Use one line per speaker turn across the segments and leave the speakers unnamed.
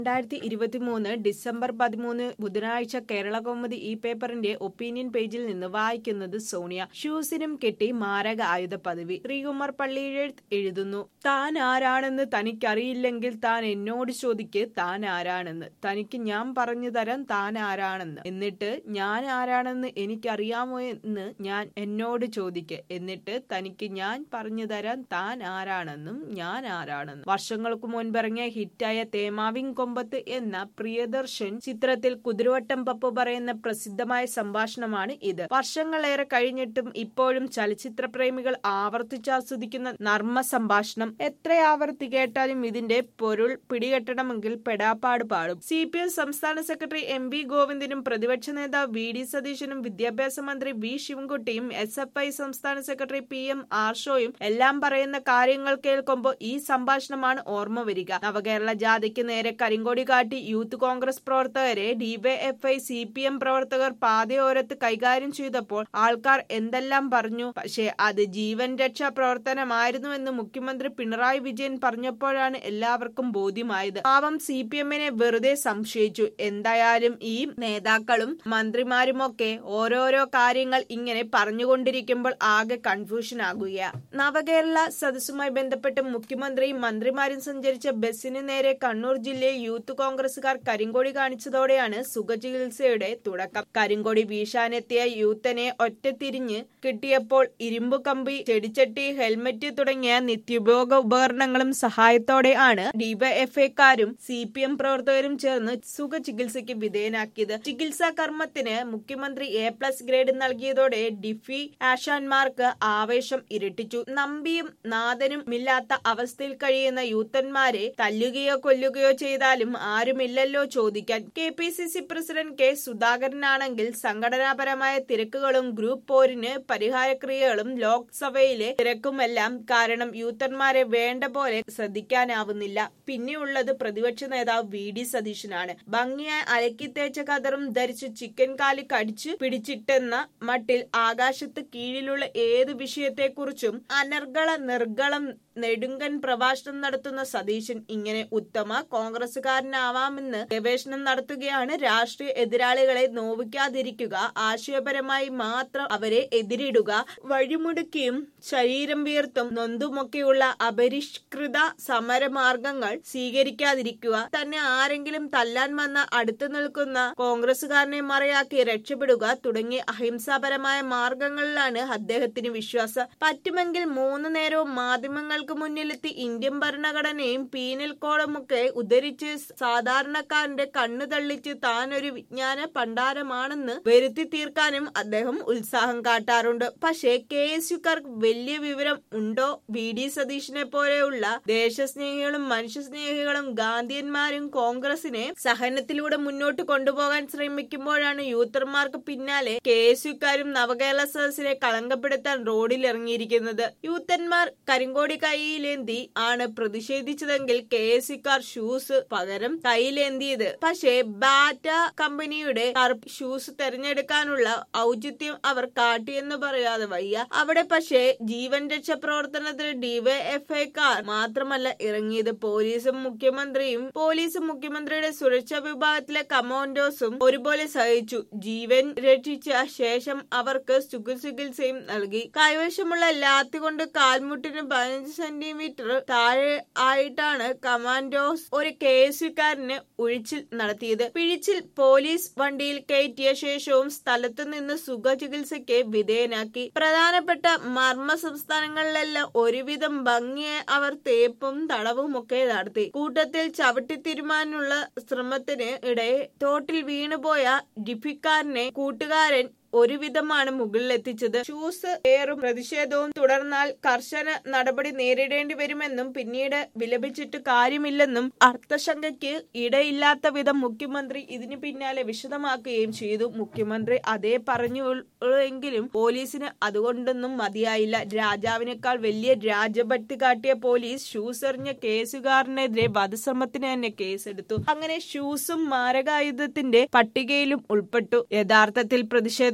രണ്ടായിരത്തി ഇരുപത്തിമൂന്ന് ഡിസംബർ പതിമൂന്ന് ബുധനാഴ്ച കേരള കൗമുദി ഈ പേപ്പറിന്റെ ഒപ്പീനിയൻ പേജിൽ നിന്ന് വായിക്കുന്നത് സോണിയ ഷൂസിനും കെട്ടി മാരക ആയുധ പദവി ശ്രീകുമാർ പള്ളിയിലെഴുത്ത് എഴുതുന്നു താൻ ആരാണെന്ന് തനിക്കറിയില്ലെങ്കിൽ താൻ എന്നോട് ചോദിക്ക് താൻ ആരാണെന്ന് തനിക്ക് ഞാൻ പറഞ്ഞു തരാം താൻ ആരാണെന്ന് എന്നിട്ട് ഞാൻ ആരാണെന്ന് എനിക്കറിയാമോ എന്ന് ഞാൻ എന്നോട് ചോദിക്ക് എന്നിട്ട് തനിക്ക് ഞാൻ പറഞ്ഞു തരാം താൻ ആരാണെന്നും ഞാൻ ആരാണെന്നും വർഷങ്ങൾക്ക് മുൻപിറങ്ങിയ ഹിറ്റായ തേമാവിൻ കൊമ്പത്ത് എന്ന പ്രിയദർശൻ ചിത്രത്തിൽ കുതിരവട്ടം പപ്പു പറയുന്ന പ്രസിദ്ധമായ സംഭാഷണമാണ് ഇത് വർഷങ്ങളേറെ കഴിഞ്ഞിട്ടും ഇപ്പോഴും ചലച്ചിത്ര പ്രേമികൾ ആവർത്തിച്ചാസ്വദിക്കുന്ന നർമ്മ സംഭാഷണം എത്ര ആവർത്തി കേട്ടാലും ഇതിന്റെ പൊരുൾ പിടികെട്ടണമെങ്കിൽ പെടാപ്പാട് പാടും സി പി എം സംസ്ഥാന സെക്രട്ടറി എം വി ഗോവിന്ദനും പ്രതിപക്ഷ നേതാവ് വി ഡി സതീശനും വിദ്യാഭ്യാസ മന്ത്രി വി ശിവൻകുട്ടിയും എസ് എഫ് ഐ സംസ്ഥാന സെക്രട്ടറി പി എം ആർഷോയും എല്ലാം പറയുന്ന കാര്യങ്ങൾ കേൾക്കുമ്പോൾ ഈ സംഭാഷണമാണ് ഓർമ്മ വരിക നവകേരള ജാഥയ്ക്ക് നേരെ കരിങ്കോടി കാട്ടി യൂത്ത് കോൺഗ്രസ് പ്രവർത്തകരെ ഡിവൈഎഫ്ഐ സി പി എം പ്രവർത്തകർ പാതയോരത്ത് കൈകാര്യം ചെയ്തപ്പോൾ ആൾക്കാർ എന്തെല്ലാം പറഞ്ഞു പക്ഷേ അത് ജീവൻ രക്ഷാ പ്രവർത്തനമായിരുന്നുവെന്ന് മുഖ്യമന്ത്രി പിണറായി വിജയൻ പറഞ്ഞപ്പോഴാണ് എല്ലാവർക്കും ബോധ്യമായത് പാവം സി പി എമ്മിനെ വെറുതെ സംശയിച്ചു എന്തായാലും ഈ നേതാക്കളും മന്ത്രിമാരുമൊക്കെ ഓരോരോ കാര്യങ്ങൾ ഇങ്ങനെ പറഞ്ഞുകൊണ്ടിരിക്കുമ്പോൾ ആകെ കൺഫ്യൂഷൻ ആകുക നവകേരള സദസ്സുമായി ബന്ധപ്പെട്ട് മുഖ്യമന്ത്രിയും മന്ത്രിമാരും സഞ്ചരിച്ച ബസ്സിന് നേരെ കണ്ണൂർ ജില്ലയിൽ യൂത്ത് കോൺഗ്രസുകാർ കരിങ്കൊടി കാണിച്ചതോടെയാണ് സുഖചികിത്സയുടെ തുടക്കം കരിങ്കൊടി വീശാനെത്തിയ യൂത്തനെ ഒറ്റത്തിരിഞ്ഞ് കിട്ടിയപ്പോൾ ഇരുമ്പു കമ്പി ചെടിച്ചട്ടി ഹെൽമറ്റ് തുടങ്ങിയ നിത്യോപയോഗ ഉപകരണങ്ങളും സഹായത്തോടെ ആണ് ഡിവൈഎഫ്ഐക്കാരും സി പി എം പ്രവർത്തകരും ചേർന്ന് സുഖചികിത്സയ്ക്ക് വിധേയനാക്കിയത് ചികിത്സാ കർമ്മത്തിന് മുഖ്യമന്ത്രി എ പ്ലസ് ഗ്രേഡ് നൽകിയതോടെ ഡിഫി ആശാന്മാർക്ക് ആവേശം ഇരട്ടിച്ചു നമ്പിയും നാഥനും ഇല്ലാത്ത അവസ്ഥയിൽ കഴിയുന്ന യൂത്തന്മാരെ തല്ലുകയോ കൊല്ലുകയോ ചെയ്താലും ആരുമില്ലല്ലോ ചോദിക്കാൻ K P C C president K സുധാകരനാണെങ്കിൽ സംഘടനാപരമായ തിരക്കുകളും ഗ്രൂപ്പ് പോരിന് പരിഹാരക്രിയകളും ലോക്സഭയിലെ തിരക്കുമെല്ലാം കാരണം യൂത്തന്മാരെ വേണ്ട പോലെ ശ്രദ്ധിക്കാനാവുന്നില്ല പിന്നെയുള്ളത് പ്രതിപക്ഷ നേതാവ് വി ഡി സതീശനാണ് ഭംഗിയായി അലക്കി തേച്ച കതറും ധരിച്ച് ചിക്കൻ കാലി കടിച്ചു പിടിച്ചിട്ടെന്ന മട്ടിൽ ആകാശത്ത് കീഴിലുള്ള ഏത് വിഷയത്തെക്കുറിച്ചും അനർഗള നിർഗളം നെടുങ്കൻ പ്രഭാഷണം നടത്തുന്ന സതീശൻ ഇങ്ങനെ ഉത്തമ കോൺഗ്രസുകാരനാവാമെന്ന് ഗവേഷണം നടത്തുകയാണ് രാഷ്ട്രീയ എതിരാളികളെ നോവിക്കാതിരിക്കുക ആശയപരമായി മാത്രം അവരെ എതിരിടുക വഴിമുടുക്കിയും ശരീരം വീർത്തും നൊന്തുമൊക്കെയുള്ള അപരിഷ്കൃത സമരമാർഗങ്ങൾ സ്വീകരിക്കാതിരിക്കുക തന്നെ ആരെങ്കിലും തല്ലാൻ വന്ന അടുത്തു നിൽക്കുന്ന കോൺഗ്രസുകാരനെ മറയാക്കി രക്ഷപ്പെടുക തുടങ്ങിയ അഹിംസാപരമായ മാർഗങ്ങളിലാണ് അദ്ദേഹത്തിന് വിശ്വാസം പറ്റുമെങ്കിൽ മൂന്ന് നേരവും മാധ്യമങ്ങൾക്ക് മുന്നിലെത്തി ഇന്ത്യൻ ഭരണഘടനയും പീനൽ കോഡുമൊക്കെ ഉദ്ധരിച്ച് സാധാരണക്കാരന്റെ കണ്ണു തള്ളിച്ച് താൻ ഒരു വിജ്ഞാന പണ്ടാരമാണെന്ന് വരുത്തി തീർക്കാനും അദ്ദേഹം ഉത്സാഹം കാട്ടാറുണ്ട് പക്ഷേ കെ എസ് യുക്കാർക്ക് വലിയ വിവരം ഉണ്ടോ വി ഡി സതീഷിനെ പോലെയുള്ള ദേശസ്നേഹികളും മനുഷ്യസ്നേഹികളും ഗാന്ധിയന്മാരും കോൺഗ്രസിനെ സഹനത്തിലൂടെ മുന്നോട്ട് കൊണ്ടുപോകാൻ ശ്രമിക്കുമ്പോഴാണ് യൂത്തർമാർക്ക് പിന്നാലെ കെ എസ് യുക്കാരും നവകേരള സദസ്സിനെ കളങ്കപ്പെടുത്താൻ റോഡിൽ ഇറങ്ങിയിരിക്കുന്നത് യൂത്തന്മാർ കരിങ്കോടി കൈയിലേന്തി ആണ് പ്രതിഷേധിച്ചതെങ്കിൽ കെ എസ് യുക്കാർ ഷൂസ് പകരം കയ്യിലേന്തിയത് പക്ഷേ ബാറ്റ കമ്പനിയുടെ കറുപ്പ് ഷൂസ് തെരഞ്ഞെടുക്കാനുള്ള ഔചിത്യം അവർ കാട്ടിയെന്ന് പറയാതെ വയ്യ അവിടെ പക്ഷേ ജീവൻ രക്ഷ പ്രവർത്തനത്തിന് ഡിവൈഎഫ്ഐക്കാർ മാത്രമല്ല ഇറങ്ങിയത് പോലീസും മുഖ്യമന്ത്രിയും പോലീസും മുഖ്യമന്ത്രിയുടെ സുരക്ഷാ വിഭാഗത്തിലെ കമാൻഡോസും ഒരുപോലെ സഹിച്ചു ജീവൻ രക്ഷിച്ച ശേഷം അവർക്ക് സുഖചികിത്സയും നൽകി കൈവശമുള്ള ലാത്തി കൊണ്ട് കാൽമുട്ടിന് പതിനഞ്ച് സെന്റിമീറ്റർ താഴെ ആയിട്ടാണ് കമാൻഡോസ് ഒരു കേസുകാരന് ഒഴിച്ചിൽ നടത്തിയത് പിഴിച്ചിൽ പോലീസ് വണ്ടിയിൽ കയറ്റിയ ശേഷവും സ്ഥലത്തു നിന്ന് സുഖചികിത്സയ്ക്ക് വിധേയനാക്കി പ്രധാനപ്പെട്ട മർമ്മ സംസ്ഥാനങ്ങളിലെല്ലാം ഒരുവിധം ഭംഗിയായി അവർ തേപ്പും തടവും ഒക്കെ നടത്തി കൂട്ടത്തിൽ ചവിട്ടി തിരുമാനുള്ള ശ്രമത്തിന് ഇടെ തോട്ടിൽ വീണുപോയ ഡിഫിക്കാരനെ കൂട്ടുകാരൻ ഒരുവിധമാണ് മുകളിലെത്തിച്ചത് ഷൂസ് ഏറും പ്രതിഷേധവും തുടർന്നാൽ കർശന നടപടി നേരിടേണ്ടി വരുമെന്നും പിന്നീട് വിലപിച്ചിട്ട് കാര്യമില്ലെന്നും അർത്ഥശങ്കയ്ക്ക് ഇടയില്ലാത്ത വിധം മുഖ്യമന്ത്രി ഇതിനു പിന്നാലെ വിശദമാക്കുകയും ചെയ്തു മുഖ്യമന്ത്രി അതേ പറഞ്ഞു എങ്കിലും പോലീസിന് അതുകൊണ്ടൊന്നും മതിയായില്ല രാജാവിനേക്കാൾ വലിയ രാജഭക്തി കാട്ടിയ പോലീസ് ഷൂസ് എറിഞ്ഞ കേസുകാരനെതിരെ വധശ്രമത്തിന് തന്നെ കേസെടുത്തു അങ്ങനെ ഷൂസും മാരകായുധത്തിന്റെ പട്ടികയിലും ഉൾപ്പെട്ടു യഥാർത്ഥത്തിൽ പ്രതിഷേധ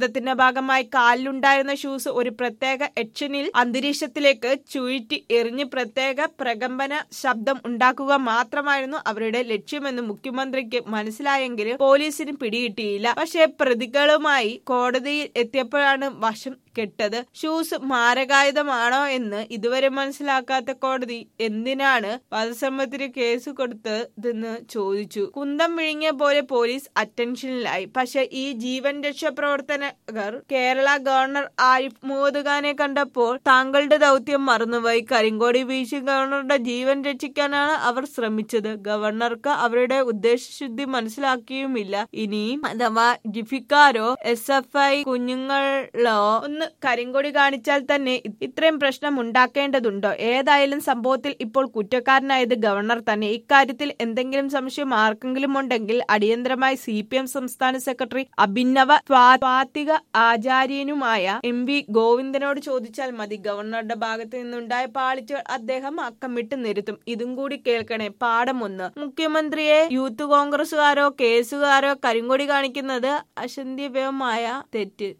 ദുരന്തത്തിന്റെ ഭാഗമായി കാലിലുണ്ടായിരുന്ന ഷൂസ് ഒരു പ്രത്യേക എക്ഷനിൽ അന്തരീക്ഷത്തിലേക്ക് ചുഴറ്റി എറിഞ്ഞ് പ്രത്യേക പ്രകമ്പന ശബ്ദം ഉണ്ടാക്കുക മാത്രമായിരുന്നു അവരുടെ ലക്ഷ്യമെന്ന് മുഖ്യമന്ത്രിക്ക് മനസ്സിലായെങ്കിലും പോലീസിന് പിടികിട്ടിയില്ല പക്ഷേ പ്രതികളുമായി കോടതിയിൽ എത്തിയപ്പോഴാണ് വശം കെട്ടത് ഷൂസ് മാരകായുധമാണോ എന്ന് ഇതുവരെ മനസ്സിലാക്കാത്ത കോടതി എന്തിനാണ് വധശ്രമത്തിന് കേസ് കൊടുത്തതെന്ന് ചോദിച്ചു കുന്തം വിഴുങ്ങിയ പോലെ പോലീസ് അറ്റൻഷനിലായി പക്ഷെ ഈ ജീവൻ രക്ഷാ പ്രവർത്തകർ കേരള ഗവർണർ ആരിഫ് മുഹമ്മദ് ഖാനെ കണ്ടപ്പോൾ താങ്കളുടെ ദൗത്യം മറന്നുപോയി കരിങ്കോടി വീശി ഗവർണറുടെ ജീവൻ രക്ഷിക്കാനാണ് അവർ ശ്രമിച്ചത് ഗവർണർക്ക് അവരുടെ ഉദ്ദേശശുദ്ധി മനസ്സിലാക്കിയുമില്ല ഇനിയും അഥവാ ജിഫിക്കാരോ എസ് എഫ് ഐ കുഞ്ഞുങ്ങളോ ഒന്ന് കരിങ്കൊടി കാണിച്ചാൽ തന്നെ ഇത്രയും പ്രശ്നം ഉണ്ടാക്കേണ്ടതുണ്ടോ ഏതായാലും സംഭവത്തിൽ ഇപ്പോൾ കുറ്റക്കാരനായത് ഗവർണർ തന്നെ ഇക്കാര്യത്തിൽ എന്തെങ്കിലും സംശയം ആർക്കെങ്കിലും ഉണ്ടെങ്കിൽ അടിയന്തരമായി സി പി എം സംസ്ഥാന സെക്രട്ടറി അഭിനവ സ്വാതിക ആചാര്യനുമായ എം വി ഗോവിന്ദനോട് ചോദിച്ചാൽ മതി ഗവർണറുടെ ഭാഗത്ത് നിന്നുണ്ടായ പാളിച്ചകൾ അദ്ദേഹം അക്കമിട്ട് നിരുത്തും ഇതും കൂടി കേൾക്കണേ പാഠം ഒന്ന് മുഖ്യമന്ത്രിയെ യൂത്ത് കോൺഗ്രസുകാരോ കേസുകാരോ കരിങ്കൊടി കാണിക്കുന്നത് അശന്യവ്യമായ തെറ്റ്